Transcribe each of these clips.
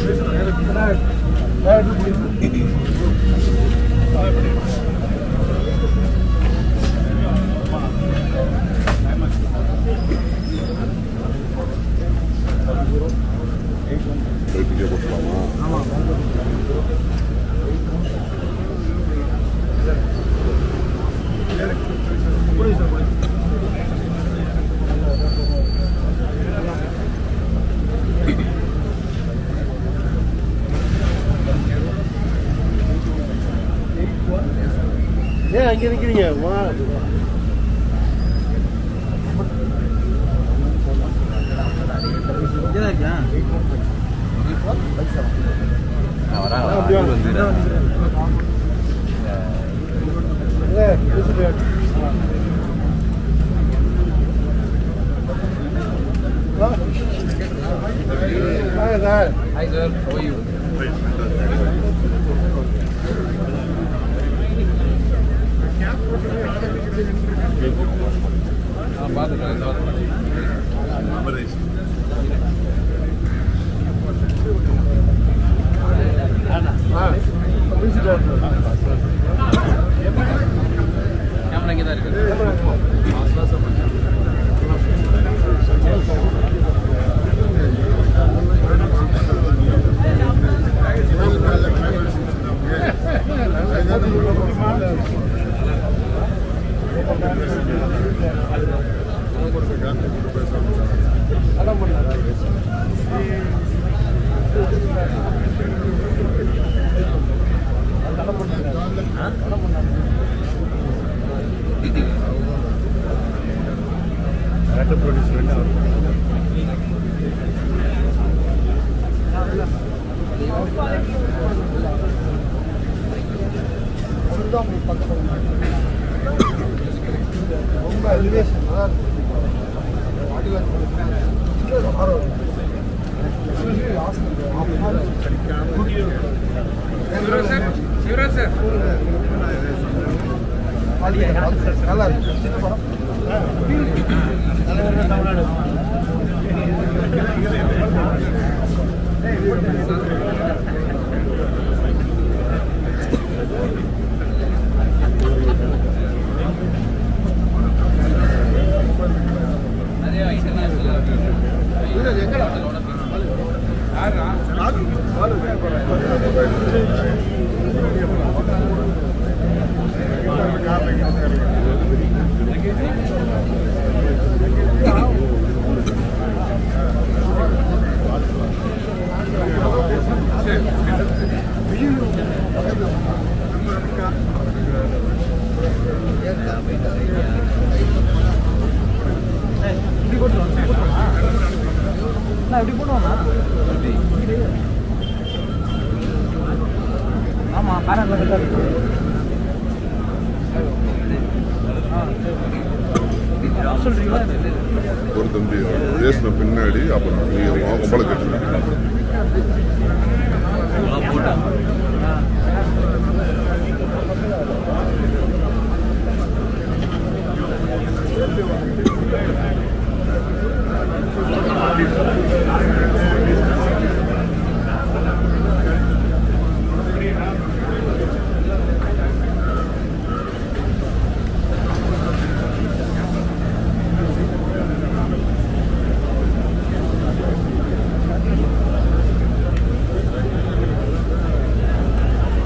வெயிட்டிங்கே போட்டுலாமா ஏன் அங்கே நிற்கிறீங்க வா sir Hi sir, how are you? ஆ பார்த்துட்டேன் கேமரா இங்கே தான் இருக்கு ரொம்ப எலிவேஷன் நல்லா சிவராஜ் சார் சிவராஜ் சார் நல்லா இருக்கு சின்ன படம் தமிழ்நாடு நிறைய இன்டர்நேஷனல் யாரா எப்படி போடுவானா ஆமா பேரண்ட்ல கிட்ட இருக்கு சொல்றீங்களா ஒரு தம்பி பேசின பின்னாடி அப்புறம் நீ உங்களை கட்டுறேன் ஆ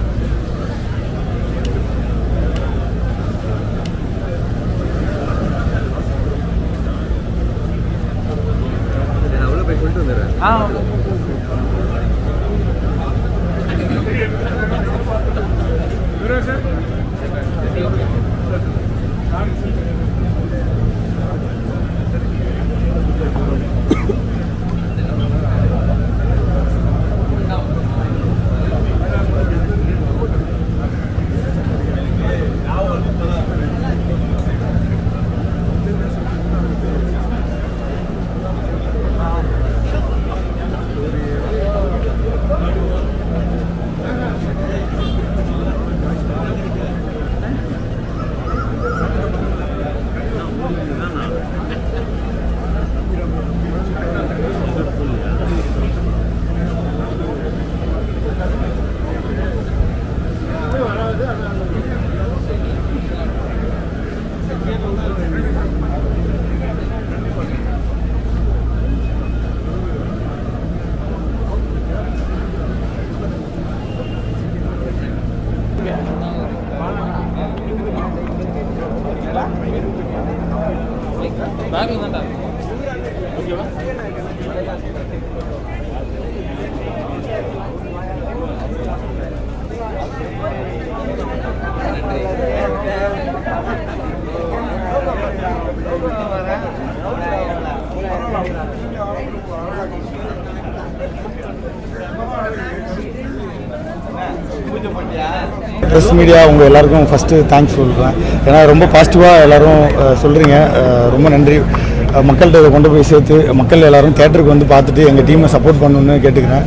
ப்ரெஸ் மீடியா உங்கள் எல்லாருக்கும் ஃபஸ்ட்டு தேங்க்ஸ் சொல்கிறேன் ஏன்னா ரொம்ப பாசிட்டிவாக எல்லாரும் சொல்கிறீங்க ரொம்ப நன்றி அஹ், மக்கள்கிட்ட இதை கொண்டு போய் சேர்த்து மக்கள் எல்லாரும் தேட்டருக்கு வந்து பார்த்துட்டு எங்கள் டீமை சப்போர்ட் பண்ணணும்னு கேட்டுக்கிறேன்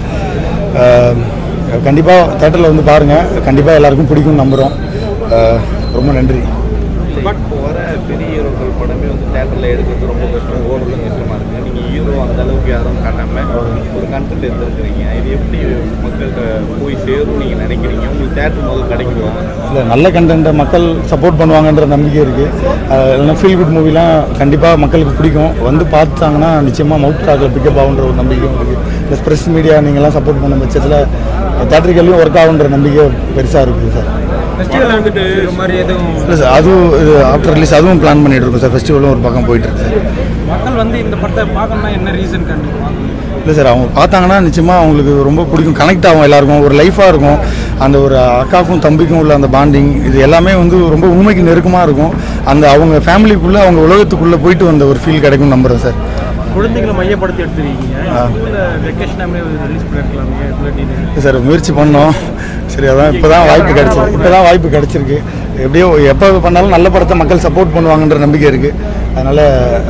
கண்டிப்பாக தேட்டரில் வந்து பாருங்கள் கண்டிப்பாக எல்லாருக்கும் பிடிக்கும்னு நம்புகிறோம் அஹ், ரொம்ப நன்றி பட் வர பெரிய ஹீரோக்கள் படமே வந்து தேட்டரில் எடுக்கிறது ரொம்ப கஷ்டம் ஓடுறது கஷ்டமாக இருக்குது நீங்கள் ஹீரோ அந்த அளவுக்கு யாரும் காட்டாமல் ஒரு கண்டென்ட் எடுத்துருக்கிறீங்க இது எப்படி மக்கள்கிட்ட போய் சேரும் நீங்கள் நினைக்கிறீங்க உங்களுக்கு தேட்டர் முதல் கிடைக்குமா இல்லை நல்ல கண்டென்ட்டை மக்கள் சப்போர்ட் பண்ணுவாங்கன்ற நம்பிக்கை இருக்குது இல்லைன்னா ஃபீல் குட் மூவிலாம் கண்டிப்பாக மக்களுக்கு பிடிக்கும் வந்து பார்த்தாங்கன்னா நிச்சயமாக மவுத் டாக்கில் பிக்கப் ஆகுன்ற ஒரு நம்பிக்கையும் இருக்குது ப்ளஸ் ப்ரெஸ் மீடியா நீங்கள்லாம் சப்போர்ட் பண்ண பட்சத்தில் தேட்டரிக்கல்லையும் ஒர்க் ஆகுன்ற நம்பிக்கை பெருசாக இருக்குது சார் ஃபெஸ்டிவல் வந்துட்டு இது மாதிரி எதுவும் இல்லை சார் அதுவும் இது ஆஃப்டர் ரிலீஸ் அதுவும் பிளான் பண்ணிட்டு இருக்கோம் சார் ஃபெஸ்டிவலும் ஒரு பக்கம் போயிட்டு இருக்கு சார் மக்கள் வந்து இந்த படத்தை பார்க்கணும்னா என்ன ரீசன் கண்டிப்பாக இல்லை சார் அவங்க பார்த்தாங்கன்னா நிச்சயமாக அவங்களுக்கு ரொம்ப பிடிக்கும் கனெக்ட் ஆகும் எல்லாருக்கும் ஒரு லைஃபாக இருக்கும் அந்த ஒரு அக்காவுக்கும் தம்பிக்கும் உள்ள அந்த பாண்டிங் இது எல்லாமே வந்து ரொம்ப உண்மைக்கு நெருக்கமாக இருக்கும் அந்த அவங்க ஃபேமிலிக்குள்ளே அவங்க உலகத்துக்குள்ளே போயிட்டு வந்த ஒரு ஃபீல் கிடைக்கும் நம்புகிறேன் சார் குழந்தைகளை மையப்படுத்தி எடுத்துருக்கீங்க ஸ்கூலில் வெக்கேஷன் டைம்ல ரிலீஸ் பண்ணிருக்கலாமே இல்லாட்டி இல்லை சார் முயற்சி பண்ணோம் சரி அதான் இப்போ தான் வாய்ப்பு கிடச்சிருக்கு இப்போ தான் வாய்ப்பு கிடச்சிருக்கு எப்படியோ எப்போ பண்ணாலும் நல்ல படத்தை மக்கள் சப்போர்ட் பண்ணுவாங்கன்ற நம்பிக்கை இருக்குது அதனால்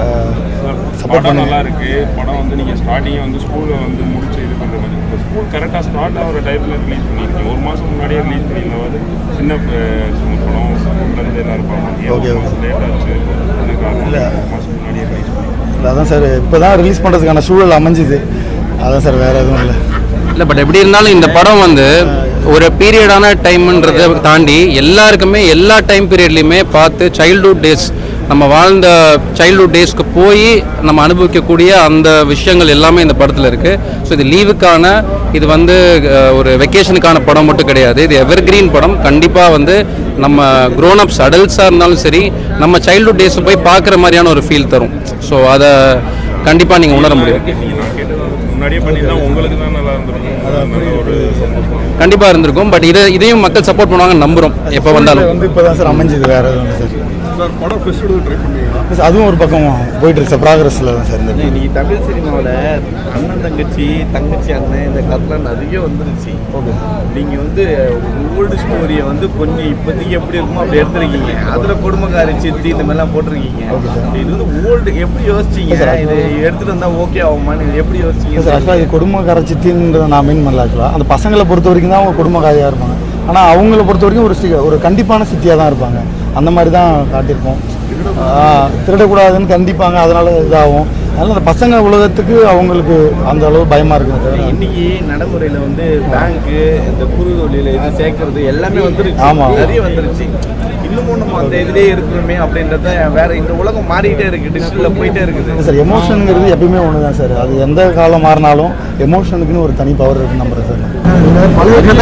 சப்போர்ட் படம் பண்ணுங்க நல்லா இருக்கு படம் வந்து நீங்க ஸ்டார்டிங்கே வந்து ஸ்கூல்ல வந்து முடிச்சு இது பண்ற மாதிரி இப்போ ஸ்கூல் கரெக்டாக ஸ்டார்ட் ஆகிற டைத்துல ரிலீஸ் பண்ணிருக்கீங்க ஒரு மாசம் முன்னாடியே ரிலீஸ் பண்ணியிருந்தாவது சின்ன ப- சின்ன படம் ஸ்கூல்ல இருந்து எல்லாரும் பார்ப்பாங்க ஏன் Okay, ஒரு okay. மாசம் லேட் ஆச்சு என்ன காரணம் இல்ல. ஒரு மாசம் முன்னாடியே ரிலீஸ் பண்ணி இல்லை அதான் சார் இப்போ தான் ரிலீஸ் பண்ணுறதுக்கான சூழல் அமைஞ்சுது அதான் சார் வேறு எதுவும் இல்லை இல்லை பட் எப்படி இருந்தாலும் இந்த படம் வந்து ஒரு பீரியடான டைம்ன்றதை தாண்டி எல்லாருக்குமே எல்லா டைம் பீரியட்லையுமே பார்த்து சைல்ட்ஹுட் டேஸ் நம்ம வாழ்ந்த சைல்ட்ஹுட் டேஸ்க்கு போய் நம்ம அனுபவிக்கக்கூடிய அந்த விஷயங்கள் எல்லாமே இந்த படத்தில் இருக்குது ஸோ இது லீவுக்கான இது வந்து அஹ், ஒரு வெக்கேஷனுக்கான படம் மட்டும் கிடையாது இது எவர் கிரீன் படம் கண்டிப்பாக வந்து நம்ம க்ரோனப்ஸ் அடல்ட்ஸாக இருந்தாலும் சரி நம்ம சைல்ட்ஹுட் டேஸை போய் பார்க்குற மாதிரியான ஒரு ஃபீல் தரும் ஸோ அதை கண்டிப்பாக நீங்கள் உணர முடியும் நீங்க நான் கேட்டது முன்னாடியே பண்ணியிருந்தா உங்களுக்கு தான் நல்லா இருந்திருக்கும் நல்ல ஒரு சந்தோஷம் கண்டிப்பாக இருந்திருக்கும் பட் இதை இதையும் மக்கள் சப்போர்ட் பண்ணுவாங்கன்னு நம்புகிறோம் எப்போ வந்தாலும் வந்து இப்போ தான் சார் அமைஞ்சுது வேறு எதுவும் இல்லை சார் சார் படம் ஃபெஸ்டிவல் ட்ரை பண்ணீங்களா சார், அதுவும் ஒரு பக்கம் போயிட்டு இருக்கு சார் ப்ராக்ரஸில் தான் சார் இந்த இன்னைக்கு தமிழ் சினிமாவில் அண்ணன் தங்கச்சி தங்கச்சி அண்ணன் இந்த கதைலாம் நிறைய வந்துருச்சு ஓகே நீங்கள் வந்து ஓல்டு ஸ்டோரியை வந்து கொஞ்சம் இப்போதைக்கு எப்படி இருக்குமோ அப்படி எடுத்துருக்கீங்க அதில் குடும்பக்காரி சித்தி இந்த மாதிரிலாம் போட்டிருக்கீங்க இது வந்து ஓல்டு எப்படி யோசிச்சீங்க இது எடுத்துகிட்டு வந்தால் ஓகே ஆகுமான்னு இது எப்படி இல்லை சார் யோசிச்சீங்க ஆக்சுவலாக இது குடும்பக்கார சித்தின்றதை நான் மீன் பண்ணல ஆக்சுவலாக அந்த பசங்களை பொறுத்த வரைக்கும் தான் அவங்க குடும்பக்காரியாக இருப்பாங்க ஆனால் அவங்கள பொறுத்த வரைக்கும் ஒரு சி- ஒரு கண்டிப்பான சித்தியாக தான் இருப்பாங்க அந்த மாதிரி தான் காட்டியிருப்போம் ஆ, திருடக்கூடாதுன்னு கண்டிப்பாங்க அதனால இதாகும் அதனால அந்த பசங்க உலகத்துக்கு அவங்களுக்கு அந்த அளவு பயமாக இருக்குங்க தவிர இன்னைக்கு நடைமுறையில் வந்து பேங்க்கு இந்த குறு தொழில் இது சேர்க்கறது எல்லாமே வந்துருச்சு ஆமா. நிறைய வந்துருச்சு இன்னமும் நம்ம அந்த இதுலேயே இருக்கிறோமே அப்படின்றத வேற இந்த உலகம் மாறிக்கிட்டே இருக்கு டிஜிட்டலில் போயிட்டே இருக்குது இல்லை சார் எமோஷனுங்கிறது எப்பயுமே ஒன்று தான் சார் அது எந்த காலம் மாறினாலும் எமோஷனுக்குன்னு ஒரு தனி பவர் இருக்குன்னு நம்புறேன் சார் பழைய கதை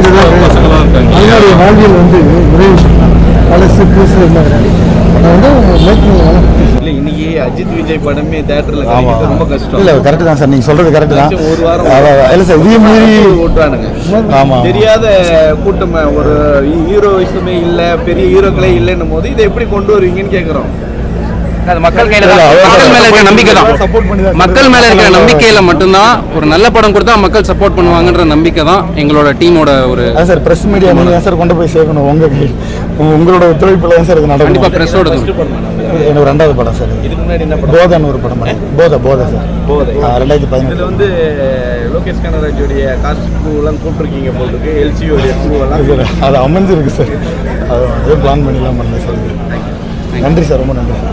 அதனுடைய வாழ்வியல் வந்து ஒரே விஷயம் தான் பழசு புதுசு அதை வந்து இல்லை இன்னைக்கு அஜித் விஜய் படமே தேட்டரில் ஆமா கிடைக்கிறது ரொம்ப கஷ்டம் இல்லை கரெக்டு தான் சார் நீங்கள் சொல்கிறது கரெக்டு தான் ஒரு வாரம் அதான், அதான். இல்லை சார் இதையும் மீறி ஓட்டுறானுங்க ஆமா. தெரியாத கூட்டம் ஒரு ஹீரோயிசமே இல்லை பெரிய ஹீரோக்களே இல்லைன்னும் போது இதை எப்படி கொண்டு வருவீங்கன்னு கேட்குறோம் அது மக்கள் கையில இல்ல, தான் அதான் மக்கள் மேல இருக்கிற நம்பிக்கை தான் support பண்ணி தான் மக்கள் மேல இருக்கிற நம்பிக்கையில மட்டும்தான் ஒரு நல்ல படம் கொடுத்தா மக்கள் சப்போர்ட் பண்ணுவாங்கன்ற நம்பிக்கை தான் எங்களோட டீமோட ஒரு அதான் சார் ப்ரெஸ் மீடியா நீங்கள் தான் சார் கொண்டு போய் சேர்க்கணும் உங்கள் கை உங்களோட ஒத்துழைப்பில் தான் சார் இது கண்டிப்பா நடக்கும் பிரஸோட என்னோட ரெண்டாவது படம் சார் இது. இதுக்கு முன்னாடி என்ன படம் போதைன்னு ஒரு படம் பண்ணேன். போதை போதை சார் போதை ஆ, ரெண்டாயிரத்தி இதுல பதினெட்டு வந்து லோகேஷ் கனராஜோடைய காஸ்ட் எல்லாம் கூப்பிட்டுருக்கீங்க போல் இருக்கு எல்சியோடைய எல்லாம் சார் அது அமைஞ்சிருக்கு சார் அது அதே பிளான் பண்ணிலாம் பண்ணல சார் நன்றி சார் ரொம்ப நன்றி